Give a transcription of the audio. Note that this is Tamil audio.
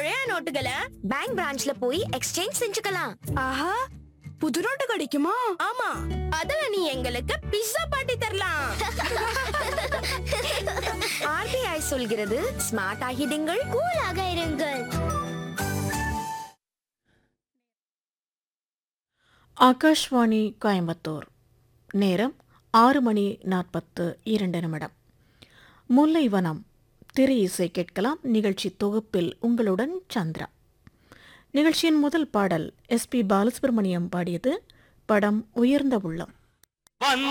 பழைய நோட்டுகளை பேங்க் பிரான்ச்ல போய் எக்ஸ்சேஞ்ச் செஞ்சுக்கலாம் ஆஹா புது நோட்டு கிடைக்குமா ஆமா அதுல நீ எங்களுக்கு பிஸ்ஸா பாட்டி தரலாம் ஆர்பிஐ சொல்கிறது ஸ்மார்ட் ஆகிடுங்கள் கூலாக இருங்கள் ஆகாஷ்வாணி கோயம்புத்தூர் நேரம் ஆறு மணி நாற்பத்து இரண்டு நிமிடம் முல்லைவனம் திரை இசை கேட்கலாம் நிகழ்ச்சி தொகுப்பில் உங்களுடன் சந்திரா நிகழ்ச்சியின் முதல் பாடல் எஸ்பி பாலசுப்ரமணியம் பாடியது படம் உயர்ந்த உள்ளம் வந்த